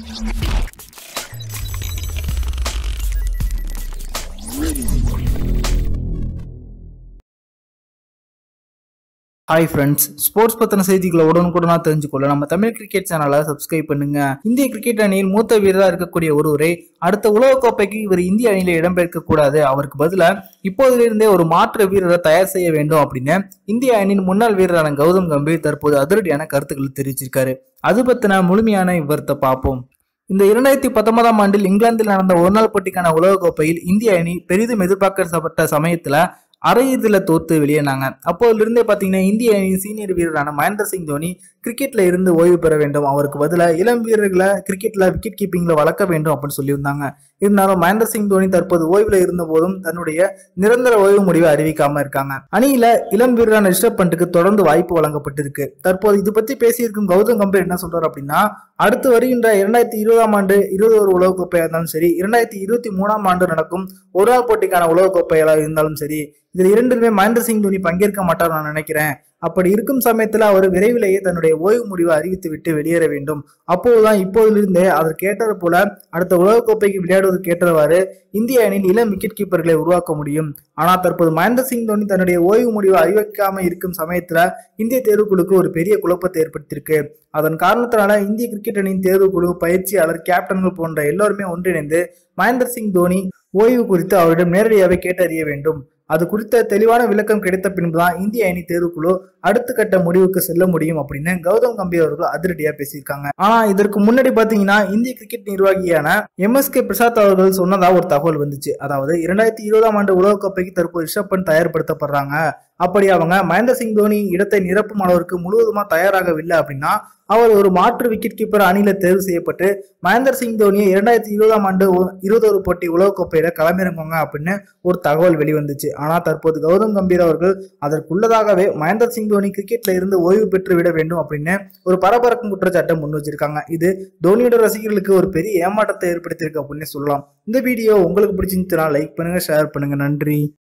hi friends sports பத்தின செய்திகளை உடனுக்குடனா தெரிஞ்சுக்கொள்ள நம்ம தமிழ் கிரிக்கெட் சேனலை சப்ஸ்கிரைப் பண்ணுங்க இந்திய கிரிக்கெட் அணியில் மூத்த வீரராக இருக்கக்கூடிய ஒருவரை அடுத்த உலகக்கோப்பைக்கு இவர் இந்திய அணியில இடம்பெயர்க்க கூடாது அவருக்கு பதிலாக இப்போதிலிருந்தே ஒரு மாற்று வீரரை தயார் செய்ய வேண்டும் அப்படின்னு இந்திய அணியின் முன்னாள் வீரரான கௌதம் கம்பீர் தற்போது அதிரடியான கருத்துக்களை தெரிவிச்சிருக்காரு அது பத்தின முழுமையான விவரத்தை பார்ப்போம் இந்த இரண்டாயிரத்தி பத்தொன்பதாம் ஆண்டில் இங்கிலாந்தில் நடந்த ஒருநாள் போட்டிக்கான உலகக்கோப்பையில் இந்திய அணி பெரிதும் எதிர்பார்க்கப்பட்ட சமயத்துல அரையிறுதியில் தோத்து வெளியேனாங்க அப்போதிலிருந்தே பார்த்தீங்கன்னா இந்திய அணியின் சீனியர் வீரரான மகேந்திர சிங் தோனி கிரிக்கெட்ல இருந்து ஓய்வு பெற வேண்டும் அவருக்கு பதிலாக இளம் வீரர்களை கிரிக்கெட்ல விக்கெட் கீப்பிங்ல வளர்க்க வேண்டும் அப்படின்னு சொல்லியிருந்தாங்க இருந்தாலும் மகேந்திர சிங் தோனி தற்போது ஓய்வுல இருந்த போதும் தன்னுடைய நிரந்தர ஓய்வு முடிவை அறிவிக்காம இருக்காங்க அணியில இளம் வீரரான ரிஷப் பண்ட்டுக்கு தொடர்ந்து வாய்ப்பு வழங்கப்பட்டிருக்கு தற்போது இது பத்தி பேசியிருக்கும் கௌதம் கம்பீர் என்ன சொல்றாரு அப்படின்னா அடுத்து வருகின்ற இரண்டாயிரத்தி இருபதாம் ஆண்டு இருபது ஒரு உலகக்கோப்பையாக இருந்தாலும் சரி இரண்டாயிரத்தி இருபத்தி மூணாம் ஆண்டு நடக்கும் ஒரு நாள் போட்டிக்கான உலகக்கோப்பையாக இருந்தாலும் சரி இதில் இரண்டிலுமே மகேந்திர சிங் தோனி பங்கேற்க மாட்டார் நான் நினைக்கிறேன் அப்படி இருக்கும் சமயத்துல அவர் விரைவிலேயே தன்னுடைய ஓய்வு முடிவை அறிவித்து விட்டு வெளியேற வேண்டும் அப்போதுதான் இப்போதிலிருந்தே அதற்கு ஏற்றது போல அடுத்த உலகக்கோப்பைக்கு விளையாடுவதற்கு ஏற்றவாறு இந்திய அணியில் இளம் விக்கெட் கீப்பர்களை உருவாக்க முடியும் ஆனால் தற்போது மகேந்திர சிங் தோனி தன்னுடைய ஓய்வு முடிவை அறிவிக்காம இருக்கும் சமயத்துல இந்திய தேர்வுக்குழுக்கு ஒரு பெரிய குழப்பத்தை ஏற்படுத்தியிருக்கு அதன் காரணத்தினால இந்திய கிரிக்கெட் அணியின் தேர்வுக்குழு பயிற்சியாளர் கேப்டன்கள் போன்ற எல்லோருமே ஒன்றிணைந்து மகேந்திர சிங் தோனி ஓய்வு குறித்து அவரிடம் நேரடியாகவே கேட்டறிய வேண்டும் அது குறித்த தெளிவான விளக்கம் கிடைத்த பின்புதான் இந்திய அணி தேர்வுக்குழு அடுத்த கட்ட முடிவுக்கு செல்ல முடியும் அப்படின்னு கௌதம் கம்பீர் அவர்கள் அதிரடியா பேசியிருக்காங்க ஆனா இதற்கு முன்னாடி பாத்தீங்கன்னா இந்திய கிரிக்கெட் நிர்வாகியான எம் எஸ் கே பிரசாத் அவர்கள் சொன்னதா ஒரு தகவல் வந்துச்சு அதாவது இரண்டாயிரத்தி இருபதாம் ஆண்டு உலகக்கோப்பைக்கு தற்போது ரிஷப் பண்ட் தயார்படுத்தப்படுறாங்க அப்படி அவங்க மகேந்திர சிங் தோனி இடத்தை நிரப்பும் அளவிற்கு முழுவதுமா தயாராகவில்லை அப்படின்னா அவர் ஒரு மாற்று விக்கெட் கீப்பர் அணியில தேர்வு செய்யப்பட்டு மகேந்திர சிங் தோனியை இரண்டாயிரத்தி இருபதாம் ஆண்டு இருபதொரு போட்டி உலகக்கோப்பையில களமிறங்குவாங்க அப்படின்னு ஒரு தகவல் வெளிவந்துச்சு ஆனா தற்போது கௌதம் கம்பீர் அவர்கள் அதற்குள்ளதாகவே மகேந்திர சிங் தோனி கிரிக்கெட்ல இருந்து ஓய்வு பெற்று விட வேண்டும் அப்படின்னு ஒரு பரபரக்கும் குற்றச்சாட்டை முன் வச்சிருக்காங்க இது தோனியோட ரசிகர்களுக்கு ஒரு பெரிய ஏமாற்றத்தை ஏற்படுத்தியிருக்கு அப்படின்னு சொல்லலாம் இந்த வீடியோ உங்களுக்கு பிடிச்சிருந்துச்சுன்னா லைக் பண்ணுங்க ஷேர் பண்ணுங்க நன்றி